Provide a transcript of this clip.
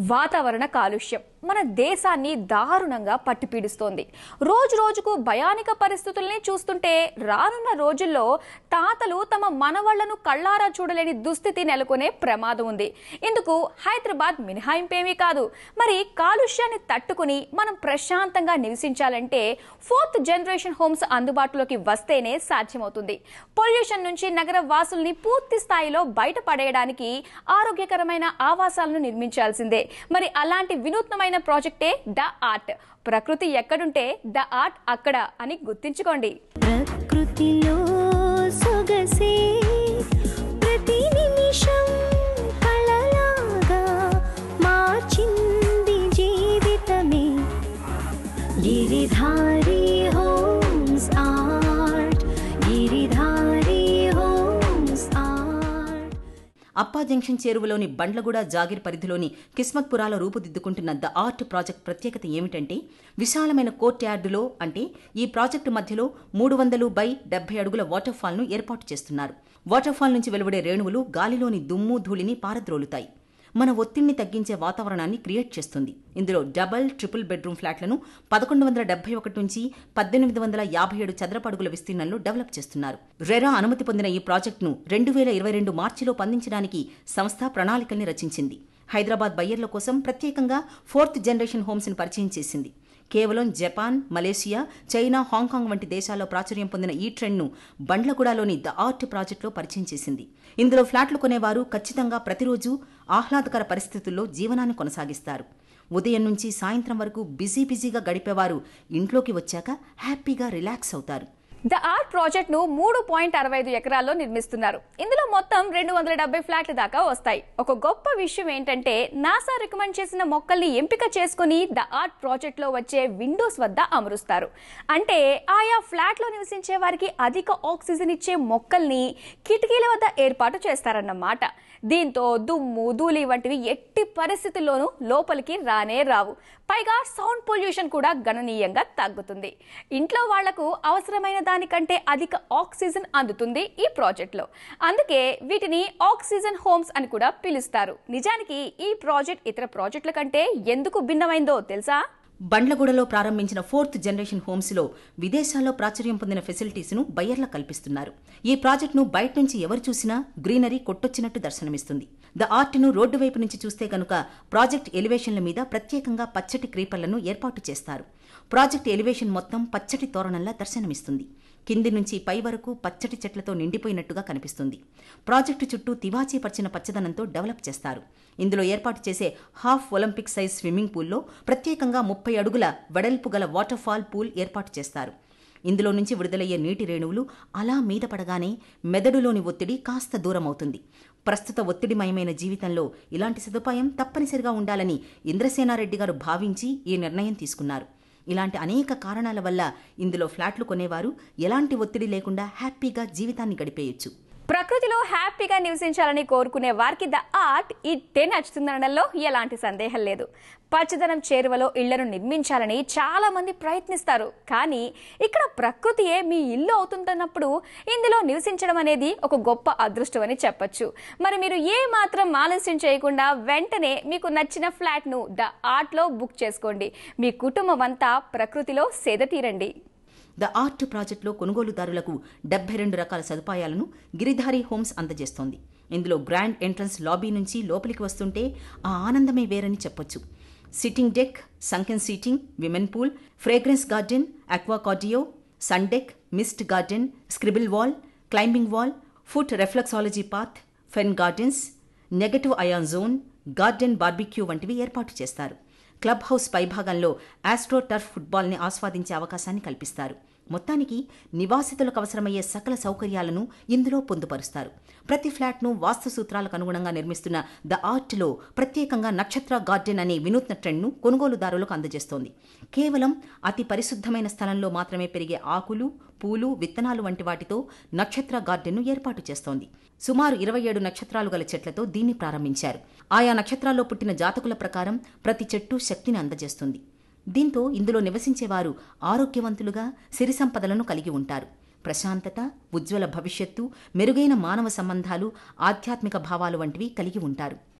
వాతావరణ కాలుష్యం మన దేశాన్ని దారుణంగా పట్టిపీడిస్తోంది రోజు రోజుకు భయానిక పరిస్థితుల్ని చూస్తుంటే రానున్న రోజుల్లో తాతలు తమ మనవళ్లను కళ్ళారా చూడలేని దుస్థితి నెలకొనే ప్రమాదం ఉంది ఇందుకు హైదరాబాద్ మినహాయింపేమీ కాదు మరి కాలుష్యాన్ని తట్టుకుని మనం ప్రశాంతంగా నివసించాలంటే ఫోర్త్ జనరేషన్ హోమ్స్ అందుబాటులోకి వస్తేనే సాధ్యమవుతుంది పొల్యూషన్ నుంచి నగర వాసుల్ని పూర్తి స్థాయిలో బయటపడేయడానికి ఆరోగ్యకరమైన ఆవాసాలను నిర్మించాల్సిందే మరి అలాంటి వినూత్నమైన ప్రాజెక్టే ద ఆర్ట్ ప్రకృతి ఎక్కడుంటే ద ఆర్ట్ అక్కడ అని గుర్తించుకోండి ప్రకృతిలో సొగసే ప్రతి నిమిషం కళలాగా మార్చింది జీవితమే Giridhari homes art Giridhari homes art Appa junction చేరువలోని బండ్లగూడ జాగిర్ పరిధిలోని కిస్మత్పురాలో రూపుదిద్దుకుంటున్న ద ఆర్ట్ ప్రాజెక్ట్ ప్రత్యేకత ఏమిటంటే విశాలమైన కోర్ట్ యార్డులో అంటే ఈ ప్రాజెక్టు మధ్యలో మూడు వందలు బై డెబ్బై అడుగుల వాటర్ ఫాల్ను ఏర్పాటు చేస్తున్నారు వాటర్ ఫాల్ నుంచి వెలువడే రేణువులు గాలిలోని దుమ్ము ధూళిని పారద్రోలుతాయి మన ఒత్తిడిని తగ్గించే వాతావరణాన్ని క్రియేట్ చేస్తుంది ఇందులో డబల్ ట్రిపుల్ బెడ్రూమ్ ఫ్లాట్లను పదకొండు వందల డెబ్బై ఒకటి నుంచి పద్దెనిమిది వందల యాభై ఏడు చదరపు అడుగుల విస్తీర్ణంలో డెవలప్ చేస్తున్నారు రెరా అనుమతి పొందిన ఈ ప్రాజెక్టును రెండు వేల ఇరవై రెండు మార్చిలో పందించడానికి సంస్థ ప్రణాళికల్ని రచించింది హైదరాబాద్ బయ్యర్ల కోసం ప్రత్యేకంగా ఫోర్త్ జనరేషన్ హోమ్స్ని పరిచయం చేసింది కేవలం జపాన్ మలేషియా చైనా హాంకాంగ్ వంటి దేశాల్లో ప్రాచుర్యం పొందిన ఈ ట్రెండ్ను బండ్లగూడలోని ద ఆర్ట్ ప్రాజెక్టులో పరిచయం చేసింది ఇందులో ఫ్లాట్లు కొనేవారు ఖచ్చితంగా ప్రతిరోజు ఆహ్లాదకర పరిస్థితుల్లో జీవనాన్ని కొనసాగిస్తారు ఉదయం నుంచి సాయంత్రం వరకు బిజీ బిజీగా గడిపేవారు ఇంట్లోకి వచ్చాక హ్యాపీగా రిలాక్స్ అవుతారు ద ఆర్ట్ ప్రాజెక్ట్ ను మూడు పాయింట్ అరవై ఐదు ఎకరాల్లో నిర్మిస్తున్నారు ఇందులో మొత్తం రెండు వందల డెబ్బై ఫ్లాట్ల దాకా వస్తాయి ఒక గొప్ప విషయం ఏంటంటే నాసా రికమెండ్ చేసిన మొక్కల్ని ఎంపిక చేసుకుని ద ఆర్ట్ ప్రాజెక్ట్ లో వచ్చే విండోస్ వద్ద అమరుస్తారు అంటే ఆయా ఫ్లాట్ లో నివసించే వారికి అధిక ఆక్సిజన్ ఇచ్చే మొక్కల్ని కిటికీల వద్ద ఏర్పాటు చేస్తారన్నమాట దీంతో దుమ్ము ధూళి వంటివి ఎట్టి పరిస్థితుల్లోనూ లోపలికి రానే రావు పైగా సౌండ్ పొల్యూషన్ కూడా గణనీయంగా తగ్గుతుంది ఇంట్లో వాళ్లకు అవసరమైన దానికంటే అధిక ఆక్సిజన్ అందుతుంది ఈ ప్రాజెక్ట్లో అందుకే వీటిని ఆక్సిజన్ హోమ్స్ అని కూడా పిలుస్తారు నిజానికి ఈ ప్రాజెక్ట్ ఇతర ప్రాజెక్టుల కంటే ఎందుకు భిన్నమైందో తెలుసా బండ్లగూడలో ప్రారంభించిన ఫోర్త్ జనరేషన్ హోమ్స్లో విదేశాల్లో ప్రాచుర్యం పొందిన ఫెసిలిటీస్ను బయ్యర్ల కల్పిస్తున్నారు ఈ ప్రాజెక్టును బయట నుంచి ఎవరు చూసినా గ్రీనరీ కొట్టొచ్చినట్టు దర్శనమిస్తుంది ద ఆర్ట్ను రోడ్డు వైపు నుంచి చూస్తే కనుక ప్రాజెక్ట్ ఎలివేషన్ల మీద ప్రత్యేకంగా పచ్చటి క్రీపర్లను ఏర్పాటు చేస్తారు ప్రాజెక్ట్ ఎలివేషన్ మొత్తం పచ్చటి తోరణంలా దర్శనమిస్తుంది కింది నుంచి పై వరకు పచ్చటి చెట్లతో నిండిపోయినట్టుగా కనిపిస్తుంది ప్రాజెక్టు చుట్టూ తివాచీ పరిచిన పచ్చదనంతో డెవలప్ చేస్తారు ఇందులో ఏర్పాటు చేసే హాఫ్ ఒలింపిక్ సైజ్ స్విమ్మింగ్ పూల్లో ప్రత్యేకంగా ముప్పై అడుగుల వెడల్పు గల వాటర్ ఫాల్ పూల్ ఏర్పాటు చేస్తారు ఇందులో నుంచి విడుదలయ్యే నీటి రేణువులు అలా మీద పడగానే మెదడులోని ఒత్తిడి కాస్త దూరం అవుతుంది ప్రస్తుత ఒత్తిడిమయమైన జీవితంలో ఇలాంటి సదుపాయం తప్పనిసరిగా ఉండాలని ఇంద్రసేనారెడ్డి గారు భావించి ఈ నిర్ణయం తీసుకున్నారు ఇలాంటి అనేక కారణాల వల్ల ఇందులో ఫ్లాట్లు కొనేవారు ఎలాంటి ఒత్తిడి లేకుండా హ్యాపీగా జీవితాన్ని గడిపేయొచ్చు ప్రకృతిలో హ్యాపీగా నివసించాలని కోరుకునే వారికి ద ఆర్ట్ ఇట్టే నచ్చుతుందనడంలో ఎలాంటి సందేహం లేదు పచ్చదనం చేరువలో ఇళ్లను నిర్మించాలని చాలా మంది ప్రయత్నిస్తారు కానీ ఇక్కడ ప్రకృతియే మీ ఇల్లు అవుతుంటున్నప్పుడు ఇందులో నివసించడం అనేది ఒక గొప్ప అదృష్టం అని చెప్పొచ్చు మరి మీరు ఏ మాత్రం ఆలస్యం చేయకుండా వెంటనే మీకు నచ్చిన ఫ్లాట్ను ద ఆర్ట్లో బుక్ చేసుకోండి మీ కుటుంబం అంతా ప్రకృతిలో సేద తీరండి ద ఆర్ట్ ప్రాజెక్టులో కొనుగోలుదారులకు డెబ్బై రెండు రకాల సదుపాయాలను గిరిధారి హోమ్స్ అందజేస్తోంది ఇందులో గ్రాండ్ ఎంట్రన్స్ లాబీ నుంచి లోపలికి వస్తుంటే ఆ ఆనందమే వేరని చెప్పొచ్చు sitting deck sunken seating women pool fragrance garden aqua cardio sun deck mist garden scribble wall climbing wall foot reflexology path fern gardens negative ion zone garden barbecue వంటివి ఏర్పాటు చేస్తారు క్లబ్ హౌస్ పైభాగంలో ఆస్ట్రో టర్ఫ్ ఫుట్బాల్ని ఆస్వాదించే అవకాశాన్ని కల్పిస్తారు మొత్తానికి నివాసితులకు అవసరమయ్యే సకల సౌకర్యాలను ఇందులో పొందుపరుస్తారు ప్రతి ఫ్లాట్ను వాస్తు సూత్రాలకు అనుగుణంగా నిర్మిస్తున్న ద ఆర్ట్లో ప్రత్యేకంగా నక్షత్ర గార్డెన్ అనే వినూత్న ట్రెండ్ను కొనుగోలుదారులకు అందజేస్తోంది కేవలం అతి పరిశుద్ధమైన స్థలంలో మాత్రమే పెరిగే ఆకులు పూలు విత్తనాలు వంటి వాటితో నక్షత్ర గార్డెన్ను ఏర్పాటు చేస్తోంది సుమారు ఇరవై ఏడు నక్షత్రాలు గల చెట్లతో దీన్ని ప్రారంభించారు ఆయా నక్షత్రాల్లో పుట్టిన జాతకుల ప్రకారం ప్రతి చెట్టు శక్తిని అందజేస్తుంది దీంతో ఇందులో నివసించేవారు ఆరోగ్యవంతులుగా సిరి సంపదలను కలిగి ఉంటారు ప్రశాంతత ఉజ్వల భవిష్యత్తు మెరుగైన మానవ సంబంధాలు ఆధ్యాత్మిక భావాలు వంటివి కలిగి ఉంటారు